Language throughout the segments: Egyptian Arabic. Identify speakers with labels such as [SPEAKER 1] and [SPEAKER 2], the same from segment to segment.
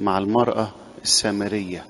[SPEAKER 1] مع المرأة السامرية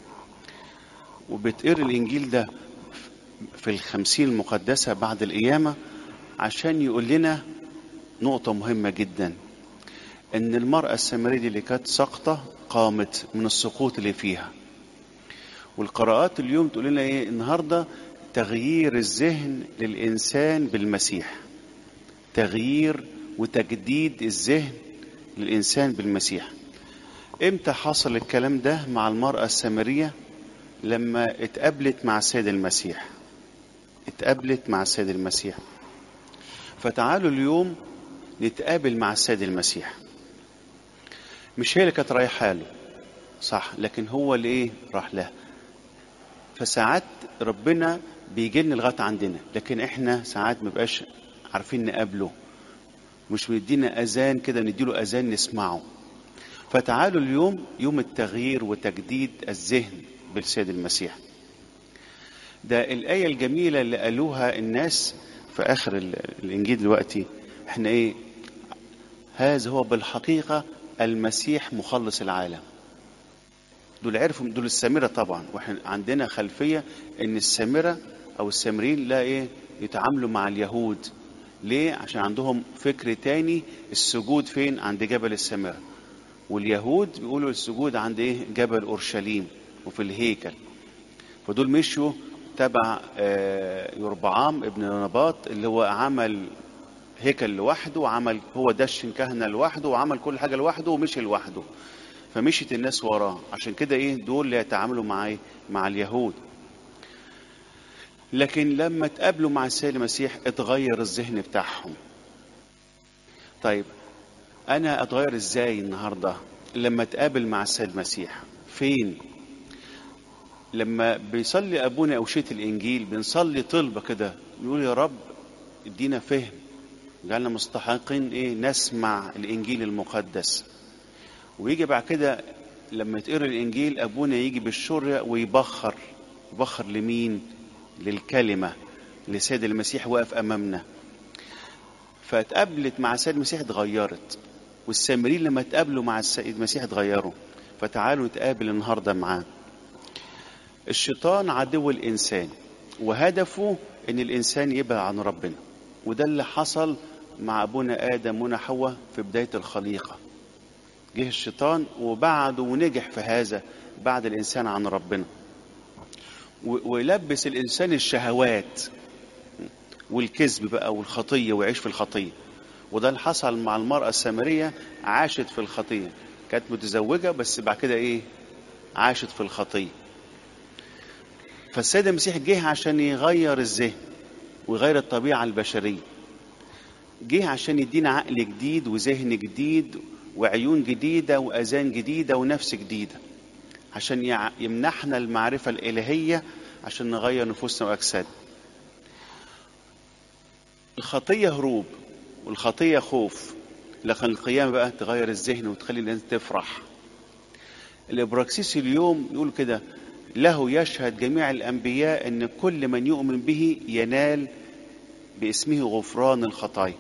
[SPEAKER 1] وبتقر الإنجيل ده في الخمسين المقدسة بعد القيامة عشان يقول لنا نقطة مهمة جدا إن المرأة السامرية دي اللي كانت ساقطة قامت من السقوط اللي فيها والقراءات اليوم تقول لنا إيه النهاردة تغيير الذهن للإنسان بالمسيح تغيير وتجديد الذهن للإنسان بالمسيح امتى حصل الكلام ده مع المرأة السامرية لما اتقابلت مع السيد المسيح اتقابلت مع السيد المسيح فتعالوا اليوم نتقابل مع السيد المسيح مش هي اللي كانت رايحة له صح لكن هو اللي ايه راح لها فساعات ربنا بيجي لنا لغايه عندنا لكن احنا ساعات ما بقاش عارفين نقابله مش بيدينا اذان كده نديله اذان نسمعه فتعالوا اليوم يوم التغيير وتجديد الذهن بالسيد المسيح ده الآية الجميلة اللي قالوها الناس في آخر الإنجيل دلوقتي احنا ايه هذا هو بالحقيقة المسيح مخلص العالم دول عرفوا دول السامرة طبعا واحنا عندنا خلفية ان السامرة او السامريين لا ايه يتعاملوا مع اليهود ليه عشان عندهم فكر تاني السجود فين عند جبل السامرة واليهود بيقولوا السجود عند ايه جبل اورشليم وفي الهيكل فدول مشوا تبع يربعام ابن نباط اللي هو عمل هيكل لوحده وعمل هو دشن كهنة لوحده وعمل كل حاجة لوحده ومشي لوحده فمشيت الناس وراه عشان كده ايه دول اللي يتعاملوا مع ايه مع اليهود لكن لما تقابلوا مع السيد المسيح اتغير الذهن بتاعهم طيب انا اتغير ازاي النهارده لما اتقابل مع السيد المسيح فين لما بيصلي ابونا اوشيه الانجيل بنصلي طلبه كده نقول يا رب ادينا فهم جعلنا مستحقين ايه نسمع الانجيل المقدس ويجي بعد كده لما يتقرا الانجيل ابونا يجي بالشرع ويبخر يبخر لمين للكلمه لسيد المسيح واقف امامنا فاتقابلت مع السيد المسيح اتغيرت والسامريين لما اتقابلوا مع السيد المسيح اتغيروا فتعالوا نتقابل النهارده معاه الشيطان عدو الانسان وهدفه ان الانسان يبعد عن ربنا وده اللي حصل مع ابونا ادم ونا حواء في بدايه الخليقه جه الشيطان وبعد ونجح في هذا بعد الانسان عن ربنا ويلبس الانسان الشهوات والكذب بقى والخطيه ويعيش في الخطيه وده اللي حصل مع المراه السامريه عاشت في الخطيه كانت متزوجه بس بعد كده ايه عاشت في الخطيه فالسيد المسيح جه عشان يغير الذهن ويغير الطبيعه البشريه جه عشان يدينا عقل جديد وذهن جديد وعيون جديدة وأذان جديدة ونفس جديدة عشان يمنحنا المعرفة الإلهية عشان نغير نفوسنا وأجسادنا الخطية هروب والخطية خوف لكن القيامة بقى تغير الذهن وتخلي الناس تفرح الإبراكسيس اليوم يقول كده له يشهد جميع الأنبياء أن كل من يؤمن به ينال باسمه غفران الخطايا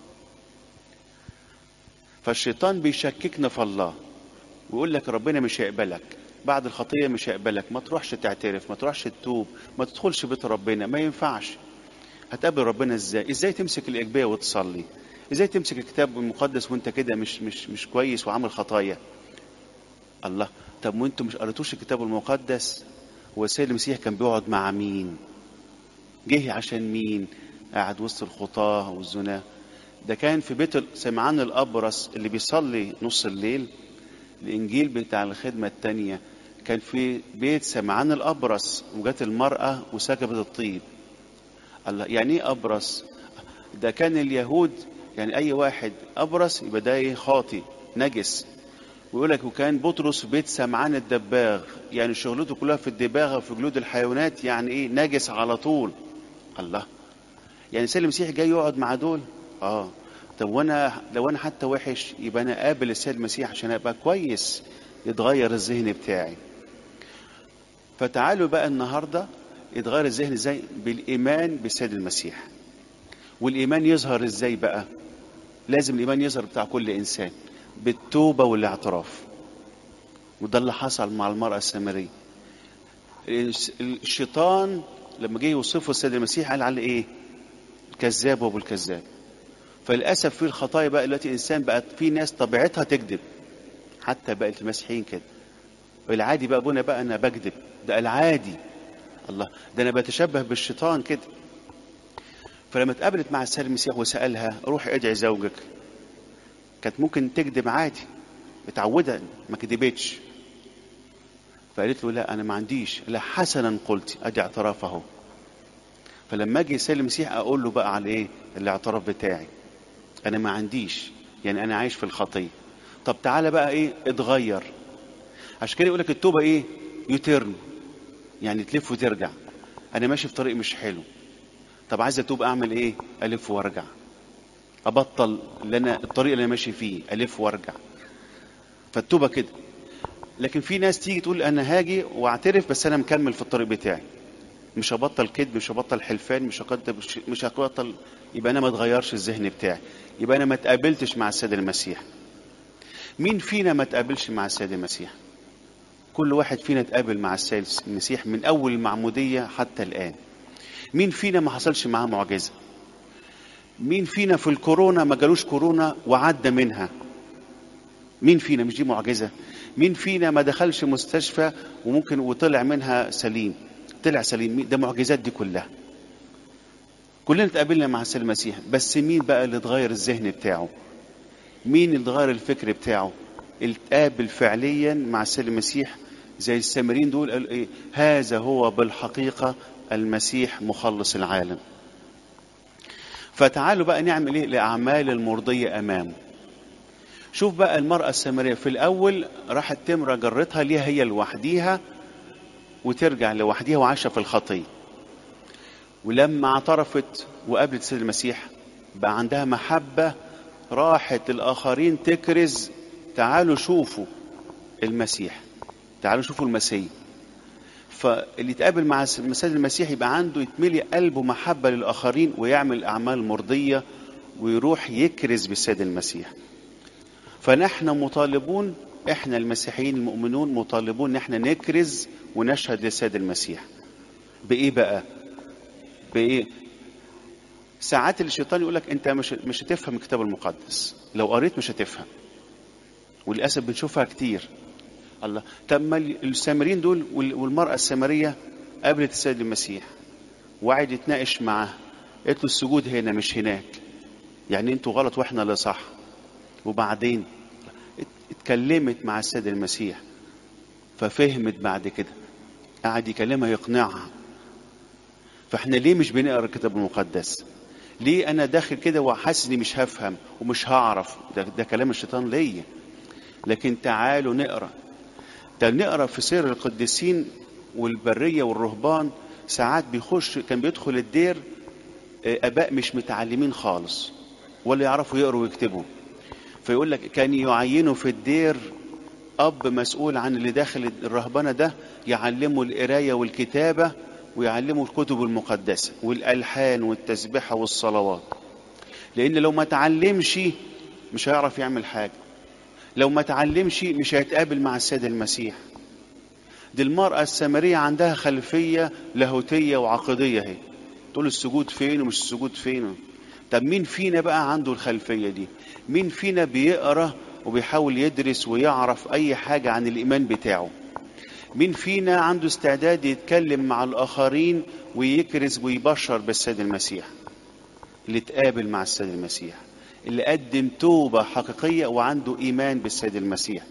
[SPEAKER 1] فالشيطان بيشككنا في الله ويقول لك ربنا مش هيقبلك بعد الخطيه مش هيقبلك ما تروحش تعترف ما تروحش تتوب ما تدخلش بيت ربنا ما ينفعش هتقابل ربنا ازاي ازاي تمسك الاجبيه وتصلي ازاي تمسك الكتاب المقدس وانت كده مش مش مش كويس وعامل خطايا الله طب وانتوا مش قريتوش الكتاب المقدس هو السيد المسيح كان بيقعد مع مين جه عشان مين قاعد وسط الخطاه والزناه ده كان في بيت سمعان الأبرص اللي بيصلي نص الليل الإنجيل بتاع الخدمة التانية كان في بيت سمعان الأبرص وجات المرأة وسكبت الطيب الله يعني إيه أبرص؟ ده كان اليهود يعني أي واحد أبرص يبقى ده إيه خاطي نجس ويقول لك وكان بطرس في بيت سمعان الدباغ يعني شغلته كلها في الدباغة وفي جلود الحيوانات يعني إيه نجس على طول الله يعني سيد المسيح جاي يقعد مع دول اه طب وانا لو انا حتى وحش يبقى انا قابل السيد المسيح عشان ابقى كويس يتغير الذهن بتاعي فتعالوا بقى النهارده يتغير الذهن ازاي بالايمان بالسيد المسيح والايمان يظهر ازاي بقى لازم الايمان يظهر بتاع كل انسان بالتوبه والاعتراف وده اللي حصل مع المرأة السامرية الشيطان لما جه يوصفه السيد المسيح قال عليه ايه كذاب وابو الكذاب فللاسف في الخطايا بقى دلوقتي الانسان بقت في ناس طبيعتها تكذب حتى بقت المسيحيين كده العادي بقى ابونا بقى انا بكذب ده العادي الله ده انا بتشبه بالشيطان كده فلما اتقابلت مع السيد المسيح وسالها روحي ادعي زوجك كانت ممكن تكذب عادي متعوده ما كذبتش فقالت له لا انا ما عنديش لا حسنا قلت ادي اعتراف اهو فلما اجي السيد المسيح اقول له بقى على ايه الاعتراف بتاعي انا ما عنديش يعني انا عايش في الخطيه طب تعالى بقى ايه اتغير عشان كده يقول لك التوبه ايه يوتيرن يعني تلف وترجع انا ماشي في طريق مش حلو طب عايز اتوب اعمل ايه الف وارجع ابطل اللي انا الطريق اللي انا ماشي فيه الف وارجع فالتوبه كده لكن في ناس تيجي تقول انا هاجي واعترف بس انا مكمل في الطريق بتاعي مش هبطل كذب مش هبطل حلفان مش هبطل مش هبطل يبقى انا ما اتغيرش الذهن بتاعي يبقى انا ما اتقابلتش مع السيد المسيح مين فينا ما اتقابلش مع السيد المسيح كل واحد فينا اتقابل مع السيد المسيح من اول المعموديه حتى الان مين فينا ما حصلش معاه معجزه مين فينا في الكورونا ما جالوش كورونا وعدى منها مين فينا مش دي معجزه مين فينا ما دخلش مستشفى وممكن وطلع منها سليم طلع سليم ده معجزات دي كلها كلنا اتقابلنا مع السيد المسيح بس مين بقى اللي اتغير الذهن بتاعه مين اللي اتغير الفكر بتاعه اللي اتقابل فعليا مع السيد المسيح زي السامرين دول قالوا ايه هذا هو بالحقيقه المسيح مخلص العالم فتعالوا بقى نعمل ايه الاعمال المرضيه امامه شوف بقى المرأة السامرية في الأول راحت تمرة جرتها ليها هي لوحديها وترجع لوحديها وعايشة في الخطية ولما اعترفت وقابلت سيد المسيح بقى عندها محبة راحت الآخرين تكرز تعالوا شوفوا المسيح تعالوا شوفوا المسيح فاللي يتقابل مع السيد المسيح يبقى عنده يتملي قلبه محبة للآخرين ويعمل أعمال مرضية ويروح يكرز بالسيد المسيح فنحن مطالبون احنا المسيحيين المؤمنون مطالبون ان احنا نكرز ونشهد للسيد المسيح بايه بقى بايه ساعات الشيطان يقول لك انت مش مش هتفهم الكتاب المقدس لو قريت مش هتفهم وللاسف بنشوفها كتير الله طب ما السامريين دول والمراه السامريه قابلت السيد المسيح وقعد يتناقش معاه قالت له السجود هنا مش هناك يعني انتوا غلط واحنا اللي صح وبعدين اتكلمت مع السيد المسيح ففهمت بعد كده قعد يكلمها يقنعها فاحنا ليه مش بنقرا الكتاب المقدس ليه انا داخل كده وحاسس اني مش هفهم ومش هعرف ده, ده كلام الشيطان ليا لكن تعالوا نقرا ده نقرا في سير القديسين والبريه والرهبان ساعات بيخش كان بيدخل الدير اباء مش متعلمين خالص ولا يعرفوا يقروا ويكتبوا فيقول لك كان يعينوا في الدير اب مسؤول عن اللي داخل الرهبنه ده يعلمه القرايه والكتابه ويعلمه الكتب المقدسه والالحان والتسبيحه والصلوات لان لو ما تعلمش مش هيعرف يعمل حاجه لو ما تعلمش مش هيتقابل مع السيد المسيح دي المرأة السامرية عندها خلفية لاهوتية وعقدية اهي تقول السجود فين ومش السجود فين طب مين فينا بقى عنده الخلفية دي مين فينا بيقرا وبيحاول يدرس ويعرف اي حاجة عن الايمان بتاعه مين فينا عنده استعداد يتكلم مع الاخرين ويكرز ويبشر بالسيد المسيح اللي اتقابل مع السيد المسيح اللي قدم توبة حقيقية وعنده ايمان بالسيد المسيح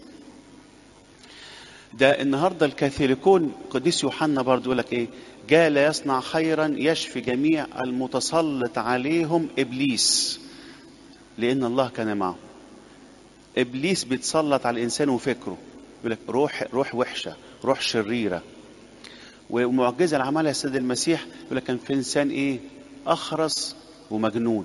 [SPEAKER 1] ده النهارده الكاثوليكون قديس يوحنا برضه يقول لك ايه جاء يصنع خيرا يشفي جميع المتسلط عليهم ابليس لان الله كان معه ابليس بيتسلط على الانسان وفكره يقول لك روح روح وحشه روح شريره ومعجزه اللي عملها السيد المسيح يقول لك كان في انسان ايه اخرس ومجنون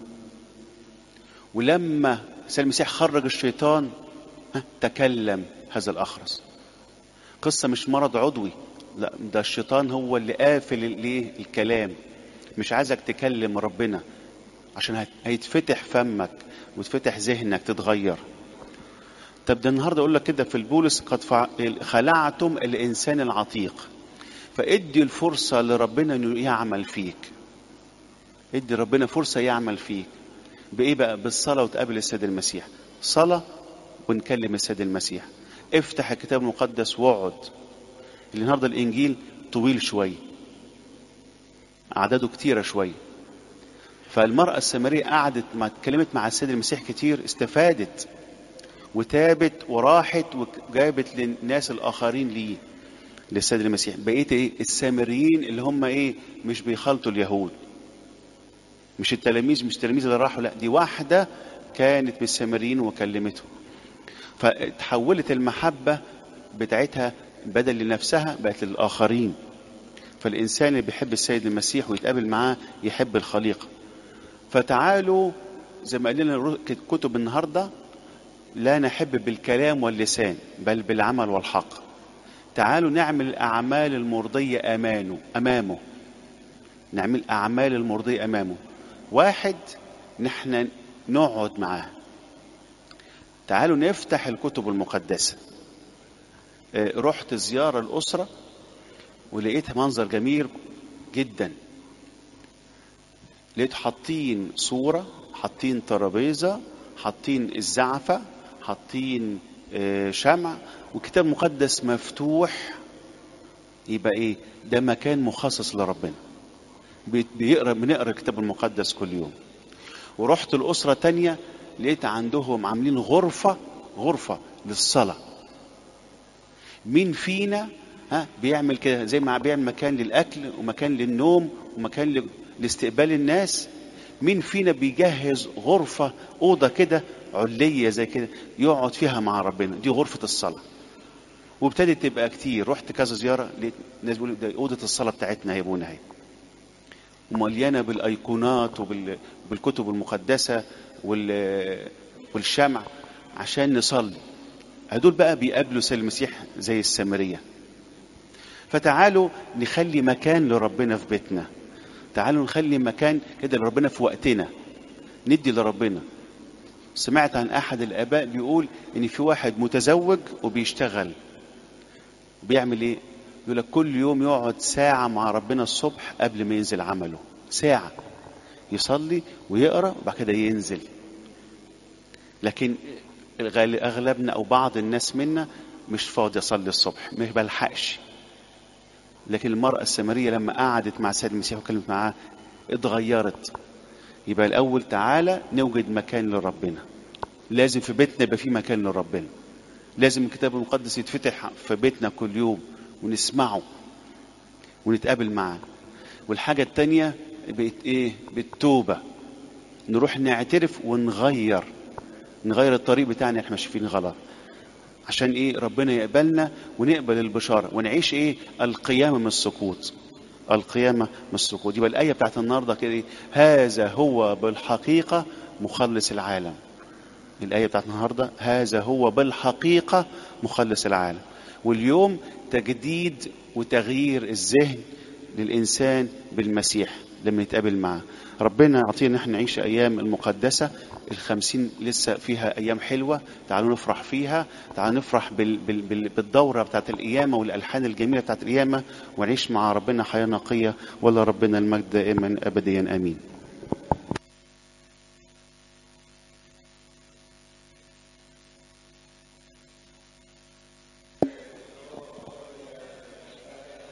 [SPEAKER 1] ولما السيد المسيح خرج الشيطان تكلم هذا الاخرس قصه مش مرض عضوي لا ده الشيطان هو اللي قافل الايه الكلام مش عايزك تكلم ربنا عشان هيتفتح فمك وتفتح ذهنك تتغير طب ده النهارده اقول لك كده في البولس قد فع- خلعتم الانسان العتيق فادي الفرصه لربنا انه يعمل فيك ادي ربنا فرصه يعمل فيك بايه بقى بالصلاه وتقابل السيد المسيح صلاه ونكلم السيد المسيح افتح الكتاب المقدس واقعد النهارده الانجيل طويل شويه اعداده كتيره شويه فالمراه السامريه قعدت مع اتكلمت مع السيد المسيح كتير استفادت وتابت وراحت وجابت للناس الاخرين ليه للسيد المسيح بقيت ايه السامريين اللي هم ايه مش بيخلطوا اليهود مش التلاميذ مش التلاميذ اللي راحوا لا دي واحده كانت من السامريين وكلمتهم فتحولت المحبه بتاعتها بدل لنفسها بقت للاخرين فالانسان اللي بيحب السيد المسيح ويتقابل معاه يحب الخليقه فتعالوا زي ما قال لنا كتب النهارده لا نحب بالكلام واللسان بل بالعمل والحق تعالوا نعمل الأعمال المرضية أمانه أمامه نعمل أعمال المرضية أمامه واحد نحن نقعد معاه تعالوا نفتح الكتب المقدسة آه، رحت زيارة الأسرة ولقيتها منظر جميل جدا لقيت حاطين صورة حاطين ترابيزة حاطين الزعفة حاطين آه، شمع وكتاب مقدس مفتوح يبقى ايه ده مكان مخصص لربنا بي- بيقرا بنقرا الكتاب المقدس كل يوم ورحت الأسرة تانية لقيت عندهم عاملين غرفة غرفة للصلاة مين فينا ها بيعمل كده زي ما بيعمل مكان للأكل ومكان للنوم ومكان ل- لاستقبال الناس مين فينا بيجهز غرفة أوضة كده علية زي كده يقعد فيها مع ربنا دي غرفة الصلاة وابتدت تبقى كتير رحت كذا زيارة لقيت ناس بيقولوا ده أوضة الصلاة بتاعتنا يا ابونا اهي ومليانة بالأيقونات وبالكتب المقدسة وال- والشمع عشان نصلي هدول بقى بيقابلوا سيد المسيح زي السامرية فتعالوا نخلي مكان لربنا في بيتنا تعالوا نخلي مكان كده لربنا في وقتنا ندي لربنا سمعت عن احد الاباء بيقول ان في واحد متزوج وبيشتغل بيعمل ايه يقول لك كل يوم يقعد ساعة مع ربنا الصبح قبل ما ينزل عمله ساعة يصلي ويقرأ وبعد كده ينزل لكن الغال- اغلبنا او بعض الناس منا مش فاضي يصلي الصبح ما بلحقش لكن المرأة السامرية لما قعدت مع السيد المسيح وكلمت معاه اتغيرت يبقى الأول تعالى نوجد مكان لربنا لازم في بيتنا يبقى في مكان لربنا لازم الكتاب المقدس يتفتح في بيتنا كل يوم ونسمعه ونتقابل معاه والحاجة التانية بقت ايه بالتوبة نروح نعترف ونغير نغير الطريق بتاعنا احنا ماشيين غلط عشان ايه ربنا يقبلنا ونقبل البشاره ونعيش ايه القيامه من السقوط القيامه من السقوط يبقى الايه بتاعت النهارده كده إيه؟ هذا هو بالحقيقه مخلص العالم الايه بتاعت النهارده هذا هو بالحقيقه مخلص العالم واليوم تجديد وتغيير الذهن للانسان بالمسيح لما يتقابل معاه ربنا يعطينا ان احنا نعيش ايام المقدسه الخمسين لسه فيها ايام حلوه تعالوا نفرح فيها تعالوا نفرح بال بال بال بالدوره بتاعت القيامه والالحان الجميله بتاعت القيامه ونعيش مع ربنا حياه نقيه ولا ربنا المجد دائما ابديا امين